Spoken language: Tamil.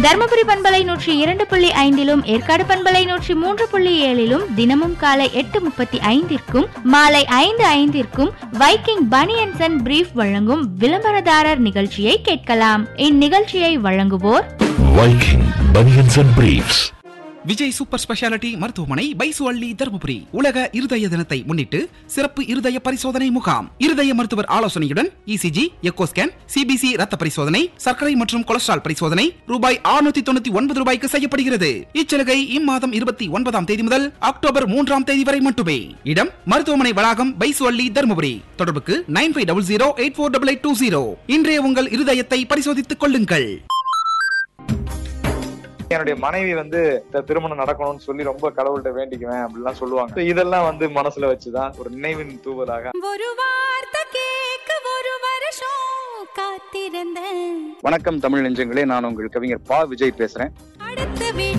தருமபுரி பண்பலை நூற்றி இரண்டு புள்ளி ஐந்திலும் ஏற்காடு பண்பலை நூற்றி மூன்று புள்ளி ஏழிலும் தினமும் காலை எட்டு முப்பத்தி ஐந்திற்கும் மாலை ஐந்து ஐந்திற்கும் வைக்கிங் பனியன்சன் அண்ட் பிரீஃப் வழங்கும் விளம்பரதாரர் நிகழ்ச்சியை கேட்கலாம் இந்நிகழ்ச்சியை வழங்குவோர் Viking Bunions and Briefs. Vijay super speciality மருத்துவமனை பைசுவள்ளி தருமபுரி உலக இருதய தினத்தை முன்னிட்டு சிறப்பு இருதய பரிசோதனை முகாம் இருதய மருத்துவர் ஆலோசனையுடன் இசிஜி எக்கோ ஸ்கேன் சிபிசி ரத்த பரிசோதனை சர்க்கரை மற்றும் கொலஸ்ட்ரால் பரிசோதனை ரூபாய் 699 தொண்ணூத்தி ஒன்பது ரூபாய்க்கு செய்யப்படுகிறது இச்சலுகை இம்மாதம் இருபத்தி ஒன்பதாம் தேதி முதல் அக்டோபர் மூன்றாம் தேதி வரை மட்டுமே இடம் மருத்துவமனை வளாகம் பைசுவள்ளி தருமபுரி தொடர்புக்கு nine five double zero eight four double eight two zero இன்றைய உங்கள் இருதயத்தை பரிசோதித்துக் கொள்ளுங்கள் என்னுடைய மனைவி வந்து த- திருமணம் நடக்கணும்னு சொல்லி ரொம்ப கடவுள்கிட்ட வேண்டிக்குவேன் அப்படிலாம் சொல்லுவாங்க So இதெல்லாம் வந்து மனசுல வச்சுதான் ஒரு நினைவின் தூவலாக ஒரு வார்த்தை கேட்க ஒரு வருஷம் காத்திருந்தேன் வணக்கம் தமிழ் நெஞ்சங்களே நான் உங்கள் கவிஞர் பா விஜய் பேசுறேன் அடுத்த வீட்டு